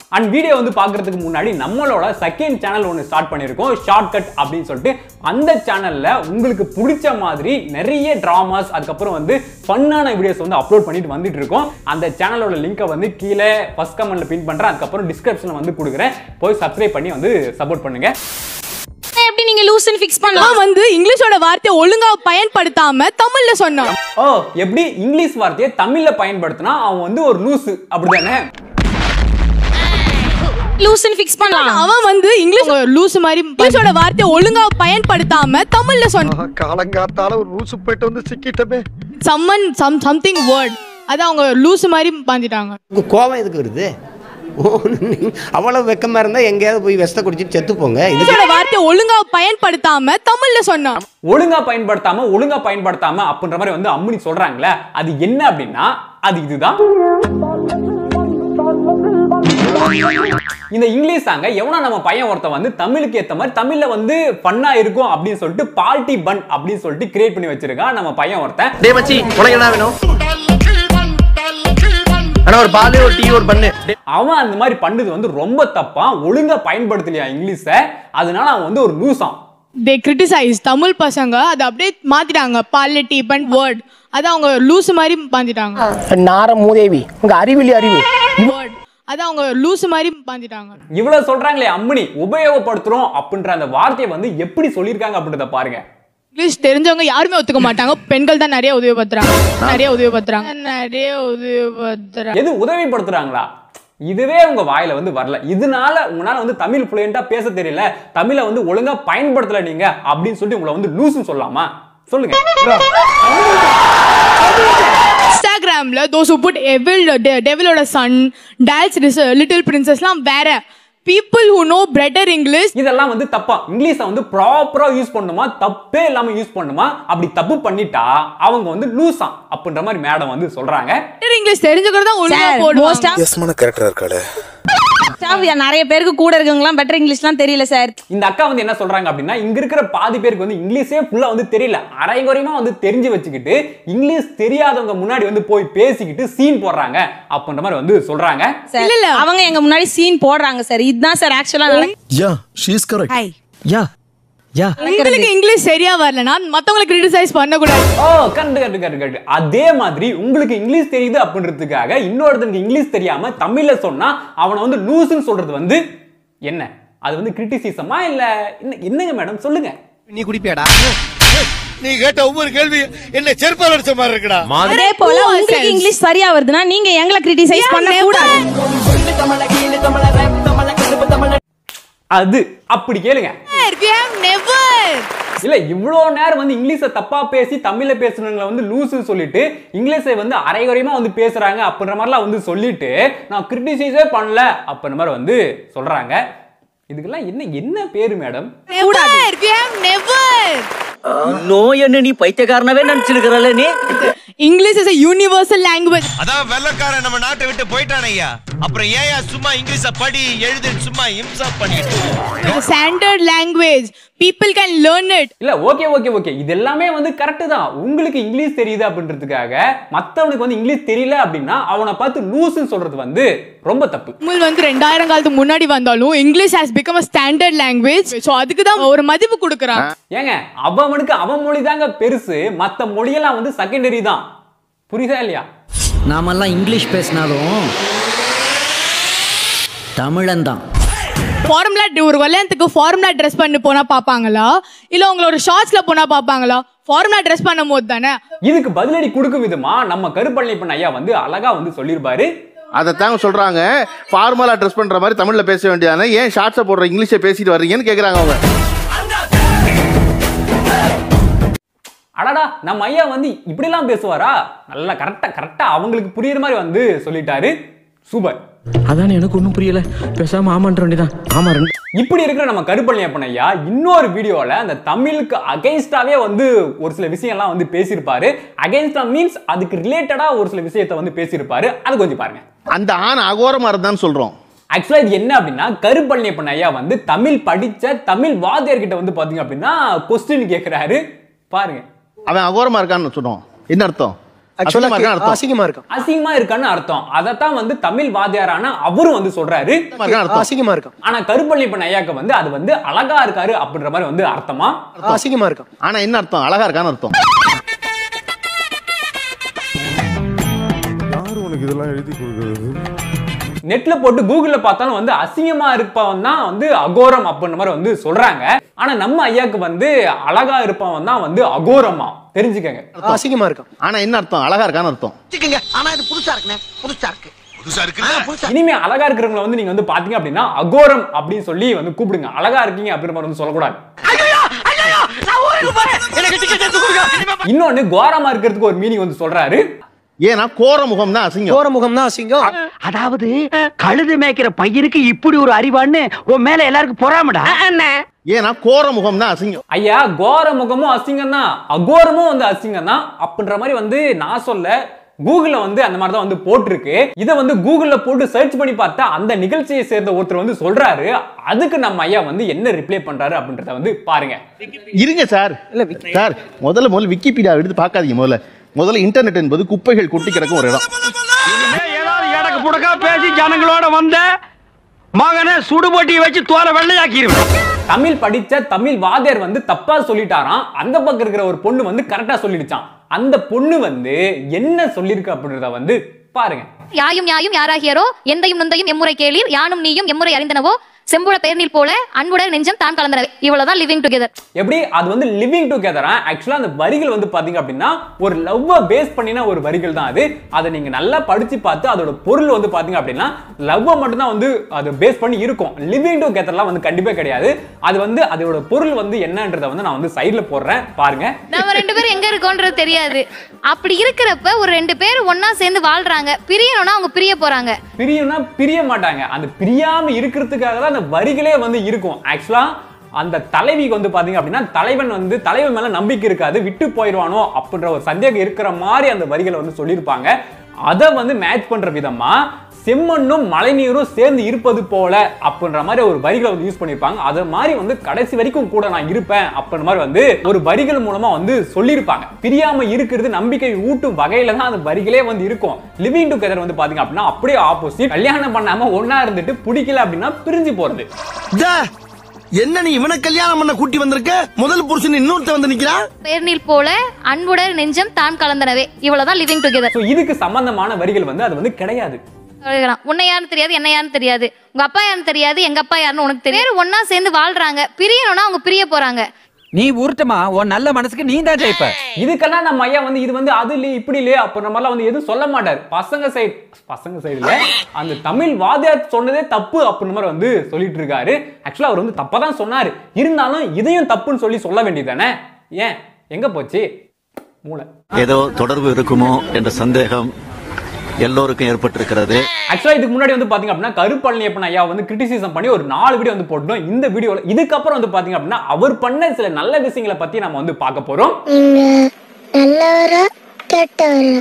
And video வந்து பார்க்கறதுக்கு முன்னாடி நம்மளோட செகண்ட் சேனல் ஒன்று ஸ்டார்ட் பண்ணியிருக்கோம் ஷார்ட் கட் அப்படின்னு சொல்லிட்டு அந்த சேனல்ல உங்களுக்கு பிடிச்ச மாதிரி நிறைய டிராமாஸ் அதுக்கப்புறம் வந்து ஃபன்னான வீடியோஸ் வந்து அப்லோட் பண்ணிட்டு வந்துட்டு இருக்கோம் அந்த சேனலோட லிங்கை வந்து கீழே ஃபர்ஸ்ட் கமெண்ட்ல பின் பண்றேன் அதுக்கப்புறம் டிஸ்கிரிப்ஷன்ல வந்து கொடுக்குறேன் போய் சப்ஸ்கிரைப் பண்ணி வந்து சப்போர்ட் பண்ணுங்க எப்படி நீங்க லூஸ்ன்னு ஃபிக்ஸ் பண்ணலாம் நான் வந்து இங்கிலீஷோட வார்த்தையை ஒழுங்கா பயன்படுத்தாம தமிழ்ல சொன்னான் ஓ எப்படி இங்கிலீஷ் வார்த்தையை தமிழ்ல பயன்படுத்தினா அவன் வந்து ஒரு லூசு அப்படிதானே லூஸ்ன்னு ஃபிக்ஸ் பண்ணலாம் அவன் வந்து இங்கிலீஷ் லூஸ் மாதிரி இங்கிலீஷோட வார்த்தையை ஒழுங்கா பயன்படுத்தாம தமிழ்ல சொன்னான் காலங்காத்தால ஒரு ரூசு போயிட்டு வந்து சிக்கிட்டமே சம்மன் சம் சம்திங் வேர்ட் அது அவங்க லூஸ் மாதிரி பாஞ்சிட்டாங்க உங்க கோவம் எதுக்கு வருது ஓ, நீ- அவ்வளவு வெக்கமா இருந்தா எங்கேயாவது போய் விஷத்தை குடிச்சிட்டு செத்து போங்க இது இங்கிலீஷோட வார்த்தையை ஒழுங்கா பயன்படுத்தாம தமிழ்ல சொன்னான் ஒழுங்கா பயன்படுத்தாம ஒழுங்கா பயன்படுத்தாம அப்படின்ற மாதிரி வந்து அம்முனி சொல்றாங்களே அது என்ன அப்படின்னா அது இதுதான் இந்த இங்கிலீஷ் சாங்க எவனா நம்ம பையன் ஒருத்தன் வந்து தமிழுக்கு ஏத்த மாதிரி தமிழ்ல வந்து ஃபன்னா இருக்கும் அப்படின்னு சொல்லிட்டு பால்ட்டி பன் அப்படின்னு சொல்லிட்டு கிரியேட் பண்ணி வச்சிருக்கான் நம்ம பையன் ஒருத்தன் டே மச்சி உனக்கு என்ன வேணும் ஆனா ஒரு பால் ஒரு டீ ஒரு பண்ணு அவன் அந்த மாதிரி பண்ணது வந்து ரொம்ப தப்பா ஒழுங்கா பயன்படுத்தலையா இங்கிலீஷை அதனால அவன் வந்து ஒரு லூசான் தே கிரிட்டிசைஸ் தமிழ் பசங்க அதை அப்படியே மாத்திட்டாங்க பாலிட்டி பண்ட் வேர்ட் அது அவங்க லூஸ் மாதிரி பாஞ்சிட்டாங்க நார மூதேவி உங்க அறிவிலி அறிவு வேர்ட் அது அவங்க லூஸ் மாதிரி பாஞ்சிட்டாங்க இவ்வளவு சொல்றாங்களே அம்மனி உபயோகப்படுத்துறோம் அப்படின்ற அந்த வார்த்தையை வந்து எப்படி சொல்லியிருக்காங்க அப்படின்றத பாருங்க இங்கிலீஷ் தெரிஞ்சவங்க யாருமே ஒத்துக்க மாட்டாங்க பெண்கள் தான் நிறைய உதவிப்படுத்துறாங்க நிறைய உதவிப்படுத்துறாங்க நிறைய உதவிப்படுத்துறாங்க எது உதவிப்படுத்துறாங்களா இதுவே உங்க வாயில வந்து வரல இதனால உங்களால வந்து தமிழ் ஃப்ளூயண்டா பேச தெரியல தமிழை வந்து ஒழுங்கா பயன்படுத்தல நீங்க அப்படின்னு சொல்லிட்டு உங்களை வந்து லூசுன்னு சொல்லலாமா சொல்லுங்க இன்ஸ்டாகிராம்ல தோஸ் புட் எவில் டெவிலோட சன் டால்ஸ் லிட்டில் பிரின்சஸ்லாம் வேற people who know better English இதெல்லாம் வந்து தப்பா இங்கிலீஷை வந்து ப்ராப்பரா யூஸ் பண்ணுமா தப்பே இல்லாம யூஸ் பண்ணுமா அப்படி தப்பு பண்ணிட்டா அவங்க வந்து லூசா அப்படின்ற மாதிரி மேடம் வந்து சொல்றாங்க பெட்டர் இங்கிலீஷ் தெரிஞ்சுக்கிறது தான் ஒழுங்கா Sir, most போடுவாங்க of எஸ்மான கேரக்டர் இருக்காளே staff நிறைய பேருக்கு கூட இருக்கவங்கலாம் பெட்டர் இங்கிலீஷ்லாம் தெரியல சார் இந்த அக்கா வந்து என்ன சொல்றாங்க அப்படின்னா இங்க இருக்கிற பாதி பேருக்கு வந்து இங்கிலீஷே ஃபுல்லா வந்து தெரியல அரைகுறையமா வந்து தெரிஞ்சு வச்சுக்கிட்டு இங்கிலீஷ் தெரியாதவங்க முன்னாடி வந்து போய் பேசிக்கிட்டு சீன் போடுறாங்க அப்படின்ற மாதிரி வந்து சொல்றாங்க சார் இல்ல, இல்ல. அவங்க எங்க முன்னாடி சீன் போடுறாங்க சார் இதுதான் சார் ஆக்சுவலா yeah she is correct yeah yeah உங்களுக்கு இங்கிலீஷ் சரியா வரலனா மத்தவங்களை கிரிட்டிசைஸ் பண்ணக்கூடாது ஓ கண்டு கண்டு கண்டு கண்டு அதே மாதிரி உங்களுக்கு இங்கிலீஷ் தெரியுது அப்படின்றதுக்காக இன்னொருத்தனுக்கு இங்கிலீஷ் தெரியாம தமிழ்ல சொன்னா அவனை வந்து லூசுன்னு சொல்றது வந்து என்ன அது வந்து கிரிட்டிசிசமா இல்ல என்ன- என்னங்க மேடம் சொல்லுங்க நீ குடிப்பியாடா நீ கேட்ட ஒவ்வொரு கேள்வி என்ன செருப்பால் அடிச்ச மாதிரி இருக்குடா அதே போல உங்களுக்கு இங்கிலீஷ் சரியா வருதுன்னா நீங்க எங்களை கிரிட்டிசைஸ் பண்ண கூடாது அது அப்படி கேளுங்க we have never இல்ல இவ்வளோ நேரம் வந்து இங்கிலீஷை தப்பா பேசி தமிழ்ல பேசுனவங்களை வந்து லூசுன்னு சொல்லிட்டு இங்கிலீஷை வந்து அரைகுறையமா வந்து பேசுறாங்க அப்படின்ற மாதிரிலாம் வந்து சொல்லிட்டு நான் கிரிட்டிசைஸே பண்ணல அப்படின்ற மாதிரி வந்து சொல்றாங்க இதுக்கெல்லாம் என்ன என்ன பேரு madam never we have never நோய் என்ன நீ பைத்தியக்காரனவே நினைச்சிருக்கிறல்ல நீ english is a universal language அதான் வெள்ளக்காரன் நம்ம நாட்டை விட்டு போயிட்டான் ஐயா அப்புறம் ஏயா சும்மா இங்கிலீஷ படி எழுது சும்மா இம்சா பண்ணிட்டு it's a standard language people can learn it இல்ல ஓகே ஓகே ஓகே இது எல்லாமே வந்து கரெக்ட் தான் உங்களுக்கு இங்கிலீஷ் தெரியுது அப்படின்றதுக்காக மத்தவனுக்கு வந்து இங்கிலீஷ் தெரியல அப்படின்னா அவனை பார்த்து லூசுன்னு சொல்றது வந்து ரொம்ப தப்பு தமிழ் வந்து ரெண்டாயிரம் காலத்துக்கு முன்னாடி வந்தாலும் English has become a standard language so அதுக்கு தான் ஒரு மதிப்பு கொடுக்குறான் ஏங்க அவனுக்கு அவன் மொழி தாங்க பெருசு மத்த மொழியெல்லாம் வந்து செகண்டரி தான் புரியுதா இல்லையா நாமெல்லாம் இங்கிலீஷ் பேசினாலும் தமிழன் தான் ஃபார்முலா ஒரு கல்யாணத்துக்கு ஃபார்முலா ட்ரெஸ் பண்ணி போனா பாப்பாங்களா இல்ல உங்களோட ஷார்ட்ஸ்ல போனா பாப்பாங்களா ஃபார்முலா ட்ரெஸ் பண்ணும் போது தானே இதுக்கு பதிலடி கொடுக்கும் விதமா நம்ம கருப்பழனிப்பன் ஐயா வந்து அழகா வந்து சொல்லியிருப்பாரு அதைத்தாங்க சொல்றாங்க ஃபார்மலா ட்ரெஸ் பண்ற மாதிரி தமிழ்ல பேச வேண்டியதானே ஏன் ஷார்ட்ஸை போடுற இங்கிலீஷை பேசிட்டு வர்றீங்கன்னு கேக்குறாங்க அவங்க அடடா நம்ம ஐயா வந்து இப்படிலாம் பேசுவாரா நல்லா கரெக்டா கரெக்டா அவங்களுக்கு புரியுற மாதிரி வந்து சொல்லிட்டாரு சூப்பர் அதான் எனக்கு ஒன்றும் புரியல பேசாம ஆமான்ற வேண்டியதான் ஆமா ரெண்டு இப்படி இருக்கிற நம்ம கருப்பழனியப்பன் ஐயா இன்னொரு வீடியோல அந்த தமிழுக்கு அகைன்ஸ்டாவே வந்து ஒரு சில விஷயம்லாம் வந்து பேசியிருப்பாரு அகைன்ஸ்டா மீன்ஸ் அதுக்கு ரிலேட்டடா ஒரு சில விஷயத்தை வந்து பேசியிருப்பாரு அது கொஞ்சம் பாருங்க அந்த ஆண் அகோரமா இருந்தான்னு சொல்றோம் ஆக்சுவலா இது என்ன அப்படின்னா கருப்பழனியப்பன் ஐயா வந்து தமிழ் படிச்ச தமிழ் வாத்தியார்கிட்ட வந்து பாத்தீங்க அப்படின்னா கொஸ்டின் கேட்கிறாரு பாருங்க அவன் அகோரமா இருக்கான்னு சொன்னோம் என்ன அர்த்தம் அசிங்கமா இருக்கான்னு அர்த்தம். அசிங்கமா இருக்கும் அசிங்கமா இருக்கான்னு அர்த்தம் அதைத்தான் வந்து தமிழ் வாத்தியாரான அவரும் வந்து சொல்றாரு இருக்கான்னு அர்த்தம். அசிங்கமா இருக்கும் ஆனா கருப்பள்ளிப்பன் ஐயாக்கு வந்து அது வந்து அழகா இருக்காரு அப்படின்ற மாதிரி வந்து அர்த்தமா அசிங்கமா இருக்கும் ஆனா என்ன அர்த்தம் அழகா இருக்கான்னு அர்த்தம் யாரு உனக்கு இதெல்லாம் எழுதி கொடுக்கறது நெட்ல போட்டு கூகுள்ல பார்த்தாலும் வந்து அசிங்கமா இருப்பவன் தான் வந்து அகோரம் அப்படின்ற மாதிரி வந்து சொல்றாங்க ஆனா நம்ம ஐயாக்கு வந்து அழகா இருப்பவன் தான் வந்து அகோரமா தெரிஞ்சுக்கங்க அசிங்கமா இருக்கும் ஆனா என்ன அர்த்தம் அழகா இருக்கான்னு அர்த்தம் ஆனா இது புதுசா இருக்குண்ணே புதுசா இருக்கு புதுசா இருக்குல்ல இனிமே அழகா இருக்கிறவங்கள வந்து நீங்க வந்து பாத்தீங்க அப்படின்னா அகோரம் அப்படின்னு சொல்லி வந்து கூப்பிடுங்க அழகா இருக்கீங்க அப்படின்ற மாதிரி வந்து சொல்லக்கூடாது இன்னொன்னு கோரமா இருக்கிறதுக்கு ஒரு மீனிங் வந்து சொல்றாரு ஏன்னா கோர முகம் தான் அசிங்கம் கோர முகம் தான் அசிங்கம் அதாவது கழுது மேய்க்கிற பையனுக்கு இப்படி ஒரு அறிவான்னு உன் மேல எல்லாருக்கும் பொறாமடா ஏன்னா கோர முகம் தான் அசிங்கம் ஐயா கோர முகமும் அசிங்கம் தான் அகோரமும் வந்து அசிங்கம் தான் அப்படின்ற மாதிரி வந்து நான் சொல்ல கூகுள்ல வந்து அந்த மாதிரி தான் வந்து போட்டிருக்கு இதை வந்து கூகுள்ல போட்டு சர்ச் பண்ணி பார்த்தா அந்த நிகழ்ச்சியை சேர்ந்த ஒருத்தர் வந்து சொல்றாரு அதுக்கு நம்ம ஐயா வந்து என்ன ரிப்ளை பண்றாரு அப்படின்றத வந்து பாருங்க இருங்க சார் இல்ல, சார் முதல்ல முதல்ல விக்கிபீடியா எடுத்து பார்க்காதீங்க முதல்ல முதல்ல இன்டர்நெட் என்பது குப்பைகள் கொட்டி கிடக்கும் ஒரு இடம் ஏதாவது எனக்கு புடக்கா பேசி ஜனங்களோட வந்த மகனை சுடுபொட்டியை வச்சு தோலை வெள்ளையாக்கிடுவேன் தமிழ் படிச்ச தமிழ் வாத்தியார் வந்து தப்பா சொல்லிட்டாராம் அந்த பக்கம் இருக்கிற ஒரு பொண்ணு வந்து கரெக்டா சொல்லிடுச்சான் அந்த பொண்ணு வந்து என்ன சொல்லிருக்கு அப்படின்றத வந்து பாருங்க யாயும் யாயும் யாராகியரோ எந்தையும் நொந்தையும் எம்முறை கேளீர் யானும் நீயும் எம்முறை அறிந்தனவோ செம்புட பெயர்நீர் போல அன்புட நெஞ்சம் தான் கலந்தனவே இவ்வளவுதான் லிவிங் டுகெதர் எப்படி அது வந்து லிவிங் டுகெதரா ஆக்சுவலா அந்த வரிகள் வந்து பாத்தீங்க அப்படின்னா ஒரு லவ்வை பேஸ் பண்ணின ஒரு வரிகள் தான் அது அதை நீங்க நல்லா படிச்சு பார்த்து அதோட பொருள் வந்து பாத்தீங்க அப்படின்னா லவ்வை மட்டும் தான் வந்து அது பேஸ் பண்ணி இருக்கும் லிவிங் டுகெதர்லாம் வந்து கண்டிப்பா கிடையாது அது வந்து அதோட பொருள் வந்து என்னன்றதை வந்து நான் வந்து சைடுல போடுறேன் பாருங்க நம்ம ரெண்டு பேரும் எங்க இருக்கோன்றது தெரியாது அப்படி இருக்கிறப்ப ஒரு ரெண்டு பேர் ஒண்ணா சேர்ந்து வாழ்றாங்க பிரியணும்னா அவங்க பிரிய போறாங்க பிரியம்னா பிரிய மாட்டாங்க அந்த பிரியாம இருக்கிறதுக்காக தான் அந்த வரிகளே வந்து இருக்கும் ஆக்சுவலா அந்த தலைவிக்கு வந்து பாத்தீங்க அப்படின்னா தலைவன் வந்து தலைவன் மேல நம்பிக்கை இருக்காது விட்டு போயிடுவானோ அப்படின்ற ஒரு சந்தேகம் இருக்கிற மாதிரி அந்த வரிகளை வந்து சொல்லியிருப்பாங்க அதை வந்து மேட்ச் பண்ற விதமா செம்மண்ணும் மழைநீரும் சேர்ந்து இருப்பது போல அப்படின்ற மாதிரி ஒரு வரிகளை வந்து யூஸ் பண்ணியிருப்பாங்க அது மாதிரி வந்து கடைசி வரைக்கும் கூட நான் இருப்பேன் அப்படின்ற மாதிரி வந்து ஒரு வரிகள் மூலமா வந்து சொல்லியிருப்பாங்க பிரியாம இருக்கிறது நம்பிக்கை ஊட்டும் வகையில தான் அந்த வரிகளே வந்து இருக்கும் லிவிங் டுகெதர் வந்து பாத்தீங்க அப்படின்னா அப்படியே ஆப்போசிட் கல்யாணம் பண்ணாம ஒண்ணா இருந்துட்டு பிடிக்கல அப்படின்னா பிரிஞ்சு போறது என்ன நீ இவனை கல்யாணம் பண்ண கூட்டி வந்திருக்க முதல் புருஷன் இன்னொருத்த வந்து நிக்கிறான் பெயர்நீர் போல அன்புட நெஞ்சம் தான் கலந்தனவே இவ்வளவுதான் லிவிங் டுகெதர் ஸோ இதுக்கு சம்பந்தமான வரிகள் வந்து அது வந்து கிடையாது உன்னை யாருன்னு தெரியாது என்ன யாருன்னு தெரியாது உங்க அப்பா யாருன்னு தெரியாது எங்க அப்பா யாருன்னு உனக்கு தெரியாது ஒண்ணா சேர்ந்து வாழ்றாங்க பிரியணும்னா அவங்க பிரிய போறாங்க நீ உருட்டமா உன் நல்ல மனசுக்கு நீ தான் ஜெயிப்ப இதுக்கெல்லாம் நம்ம ஐயா வந்து இது வந்து அது இல்லையே இப்படி இல்லையே அப்படின்ற மாதிரிலாம் வந்து எதுவும் சொல்ல மாட்டார் பசங்க சைடு பசங்க சைடுல அந்த தமிழ் வாத்தியார் சொன்னதே தப்பு அப்படின்ற மாதிரி வந்து சொல்லிட்டு இருக்காரு ஆக்சுவலா அவர் வந்து தப்பா தான் சொன்னாரு இருந்தாலும் இதையும் தப்புன்னு சொல்லி சொல்ல வேண்டியதானே ஏன் எங்க போச்சு மூளை ஏதோ தொடர்பு இருக்குமோ என்ற சந்தேகம் எல்லோருக்கும் ஏற்பட்டிருக்கிறது ஆக்சுவலா இதுக்கு முன்னாடி வந்து பாத்தீங்க அப்படின்னா கருப்பழனியப்பன் ஐயா வந்து கிரிட்டிசிசம் பண்ணி ஒரு நாலு வீடியோ வந்து போட்டோம் இந்த வீடியோல இதுக்கப்புறம் வந்து பாத்தீங்க அப்படின்னா அவர் பண்ண சில நல்ல விஷயங்களை பத்தி நம்ம வந்து பார்க்க போறோம் நல்லவரா கெட்டவரா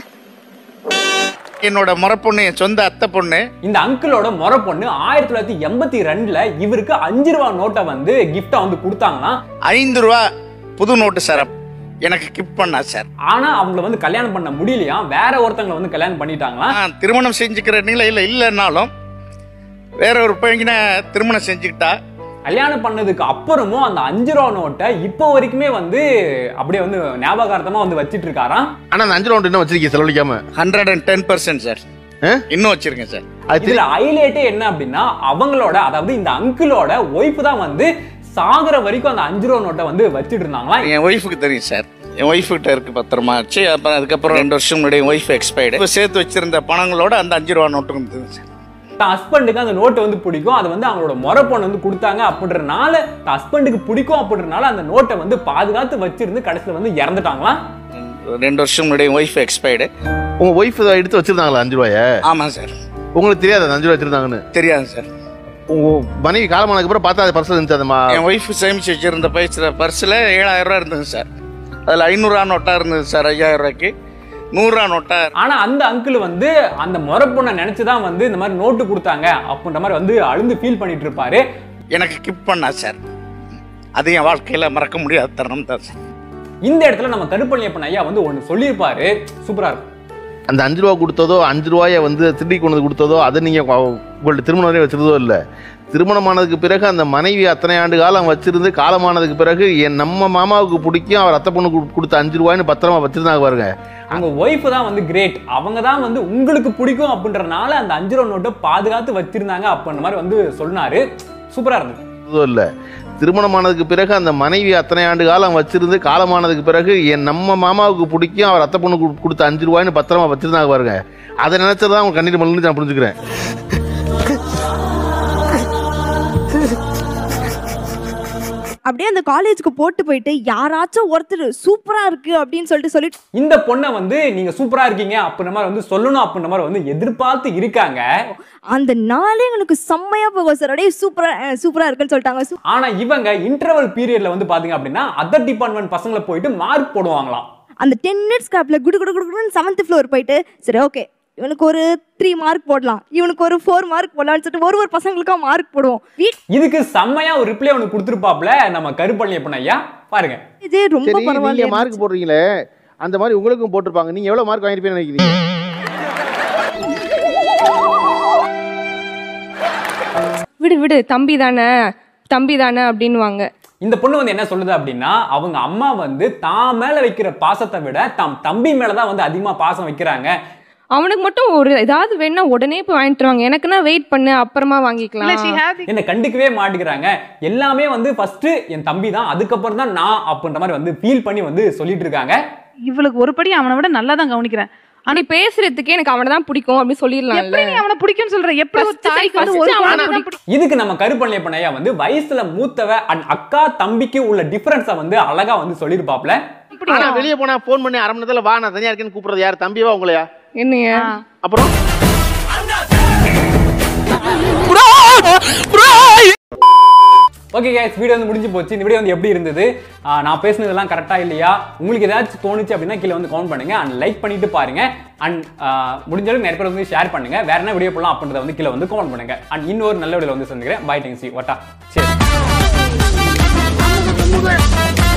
என்னோட முறை பொண்ணு என் சொந்த அத்தை பொண்ணு இந்த அங்கிளோட முறை பொண்ணு ஆயிரத்தி தொள்ளாயிரத்தி எண்பத்தி ரெண்டுல இவருக்கு அஞ்சு ரூபா நோட்டை வந்து கிஃப்டா வந்து கொடுத்தாங்களாம் ஐந்து ரூபா புது நோட்டு சார் எனக்கு கிஃப்ட் பண்ணா சார் ஆனா அவங்கள வந்து கல்யாணம் பண்ண முடியலையா வேற ஒருத்தங்களை வந்து கல்யாணம் பண்ணிட்டாங்களாம் நான் திருமணம் செஞ்சுக்கிற நிலையில இல்லைன்னாலும் வேற ஒரு பையனை திருமணம் செஞ்சுக்கிட்டா கல்யாணம் பண்ணதுக்கு அப்புறமும் அந்த அஞ்சு ரூபா நோட்டை இப்போ வரைக்குமே வந்து அப்படியே வந்து ஞாபகார்த்தமா வந்து வச்சிட்டு இருக்காராம் ஆனா அந்த அஞ்சு ரவுண்ட் இன்னும் வச்சிருக்கீங்க செலவழிக்காம hundred and ten percent sir இன்னும் வச்சிருக்கேன் சார் இதுல ஹைலைட்டே என்ன அப்படின்னா அவங்களோட அதாவது இந்த அங்கிளோட ஒய்ஃப் தான் வந்து சாகுற வரைக்கும் அந்த அஞ்சு ரூபா நோட்டை வந்து வச்சிட்டு இருந்தாங்களாம் என் ஒய்ஃபுக்கு தெரியும் சார் என் ஒய்ஃப் கிட்ட இருக்கு பத்திரமா ஆச்சு அப்புறம் அதுக்கப்புறம் ரெண்டு வருஷம் முன்னாடி என் ஒய்ஃப் எக்ஸ்பைர்டு சேர்த்து வச்சிருந்த பணங்களோட அந்த அஞ்சு ரூபா நோட்டுக்கு இருந்தது சார் தான் ஹஸ்பண்டுக்கு அந்த நோட்டு வந்து பிடிக்கும் அதை வந்து அவங்களோட முறை பொண்ணு வந்து கொடுத்தாங்க அப்படின்றனால தான் ஹஸ்பண்டுக்கு பிடிக்கும் அப்படின்றனால அந்த நோட்டை வந்து பாதுகாத்து வச்சிருந்து கடைசியில் வந்து இறந்துட்டாங்களாம் ரெண்டு வருஷம் முன்னாடி என் ஒய்ஃப் எக்ஸ்பைர்டு உங்க ஒய்ஃப் எடுத்து வச்சிருந்தாங்களா அஞ்சு ரூபாய ஆமா சார் உங்களுக்கு தெரியாது அந்த அஞ்சு ரூபாய் வச்சிருந்தாங்கன்னு தெரியாது சார் உங்க மனைவி காலமானதுக்கு அப்புறம் பார்த்தா அது பர்சல் இருந்துச்சு அந்த மா- என் ஒய்ஃப் சேமிச்சு வச்சிருந்த பைசா பர்ஸில் ஏழாயிரம் ரூபா இருந்தது சார் அதில் ஐநூறுரூவா நோட்டா இருந்தது சார் ஐயாயிரம் ரூபாய்க்கு நூறுரூவா நோட்டா ஆனா அந்த அங்கிள் வந்து அந்த முறை பொண்ணை நினைச்சுதான் வந்து இந்த மாதிரி நோட்டு கொடுத்தாங்க அப்படின்ற மாதிரி வந்து அழுந்து ஃபீல் பண்ணிட்டு இருப்பாரு எனக்கு கிஃப்ட் பண்ணா சார் அது என் வாழ்க்கையில் மறக்க முடியாத தருணம் தான் சார் இந்த இடத்துல நம்ம கருப்பள்ளியப்பன் ஐயா வந்து ஒன்று சொல்லியிருப்பாரு சூப்பரா இருக்கும் அந்த அஞ்சு ரூபா கொடுத்ததோ அஞ்சு ரூபாயை வந்து திருடி கொண்டு வந்து கொடுத்ததோ அதை நீங்கள் உங்கள்ட்ட திருமணம் வரை வச்சிருந்தோ இல்லை திருமணமானதுக்கு பிறகு அந்த மனைவி அத்தனை ஆண்டு காலம் வச்சிருந்து காலமானதுக்கு பிறகு என் நம்ம மாமாவுக்கு பிடிக்கும் அவர் அத்தை பொண்ணு கு- கொடுத்த அஞ்சு ரூபாய்னு பத்திரமா வச்சிருந்தாங்க பாருங்க அவங்க ஒய்ஃப் தான் வந்து கிரேட் அவங்க தான் வந்து உங்களுக்கு பிடிக்கும் அப்படின்றனால அந்த அஞ்சு ரூபா நோட்டை பாதுகாத்து வச்சிருந்தாங்க அப்படின்ற மாதிரி வந்து சொன்னாரு சூப்பரா இருந்தது இதோ இல்லை திருமணமானதுக்கு பிறகு அந்த மனைவி அத்தனை ஆண்டு காலம் வச்சிருந்து காலமானதுக்கு பிறகு என் நம்ம மாமாவுக்கு பிடிக்கும் அவர் அத்தை பொண்ணு கு- கொடுத்த அஞ்சு ரூபாய்னு பத்திரமா வச்சிருந்தாங்க பாருங்க அதை நினைச்சதான் அவங்க கண்ணீர் மல்லுன்னு நான் புரிஞ்சுக்கிறேன் அப்படியே அந்த காலேஜுக்கு போட்டு போயிட்டு யாராச்சும் ஒருத்தர் சூப்பரா இருக்கு அப்படின்னு சொல்லிட்டு சொல்லிட்டு இந்த பொண்ணை வந்து நீங்க சூப்பரா இருக்கீங்க அப்படின்ற மாதிரி வந்து சொல்லணும் அப்படின்ற மாதிரி வந்து எதிர்பார்த்து இருக்காங்க அந்த நாளே எனக்கு செம்மையா போகும் சார் அப்படியே சூப்பரா அஹ், சூப்பரா இருக்குன்னு சொல்லிட்டாங்க சு- ஆனா இவங்க இன்டர்வல் பீரியட்ல வந்து பாத்தீங்க அப்படின்னா அதர் டிபார்ட்மெண்ட் பசங்களை போயிட்டு மார்க் போடுவாங்களாம் அந்த டென் மினிட்ஸ் கேப்ல குடு குடு குடு குடுன்னு செவன்த் ஃப்ளோர் போயிட்டு சரி ஓகே இவனுக்கு ஒரு த்ரீ மார்க் போடலாம் இவனுக்கு ஒரு ஃபோர் மார்க் போடலாம்னு சொல்லிட்டு ஒரு ஒரு பசங்களுக்கும் மார்க் போடுவோம் வீட் இதுக்கு செம்மையா ஒரு ரிப்ளை ஒன்று கொடுத்துருப்பாப்ல நம்ம கருப்பள்ளி ஐயா பாருங்க இது ரொம்ப சரி நீங்க பரவாயில்ல மார்க் போடுறீங்களே அந்த மாதிரி உங்களுக்கும் போட்டிருப்பாங்க நீங்க எவ்வளவு மார்க் வாங்கிருப்பீங்கன்னு நினைக்கிறீங்க விடு விடு தம்பி தானே தம்பி தானே அப்படின்னுவாங்க இந்த பொண்ணு வந்து என்ன சொல்லுது அப்படின்னா அவங்க அம்மா வந்து தான் மேல வைக்கிற பாசத்தை விட தம் தம்பி மேலதான் வந்து அதிகமா பாசம் வைக்கிறாங்க அவனுக்கு மட்டும் ஒரு ஏதாவது வேணா உடனே போய் வாங்கிட்டு வருவாங்க எனக்குன்னா வெயிட் பண்ணு அப்புறமா வாங்கிக்கலாம் என்ன கண்டுக்கவே மாட்டேங்கிறாங்க எல்லாமே வந்து ஃபர்ஸ்ட் என் தம்பி தான் அதுக்கப்புறம் தான் நான் அப்படின்ற மாதிரி வந்து ஃபீல் பண்ணி வந்து சொல்லிட்டு இருக்காங்க இவளுக்கு ஒரு படி அவனை விட நல்லா தான் கவனிக்கிறேன் அப்படி பேசுறதுக்கே எனக்கு அவனை தான் பிடிக்கும் அப்படி சொல்லிடலாம் எப்படி நீ அவனை பிடிக்கும்னு சொல்ற எப்படி ஒரு தாய்க்கு வந்து ஒரு அவனை குழந்தை தான் பிடிக்கும் இதுக்கு நம்ம கருப்பள்ளியப்பன் ஐயா வந்து வயசுல மூத்தவ அண்ட் அக்கா தம்பிக்கு உள்ள டிஃபரன்ஸை வந்து அழகா வந்து சொல்லியிருப்பாப்ல ஆனா வெளியே போனா போன் பண்ணி அரை மணி நேரத்துல வா நான் தனியா இருக்கேன்னு கூப்பிடுறது யார் தம்பியவா உங்களையா என்னைய அப்புறம் ஓகே guys வீடியோ வந்து முடிஞ்சு போச்சு இந்த வீடியோ வந்து எப்படி இருந்தது ஆஹ் நான் பேசுனதெல்லாம் கரெக்டா இல்லையா உங்களுக்கு ஏதாச்சும் தோணுச்சு அப்படின்னா கீழே வந்து கமெண்ட் பண்ணுங்க அண்ட் லைக் பண்ணிட்டு பாருங்க அண்ட் முடிஞ்ச அளவுக்கு நிறைய பேர் வந்து ஷேர் பண்ணுங்க வேற என்ன வீடியோ போடலாம் அப்படின்றத வந்து கீழே வந்து கமெண்ட் பண்ணுங்க அண்ட் இன்னொரு நல்ல வீடியோ வந்து சந்திக்கிறேன் பை டெங்சி ஒட்டா சரி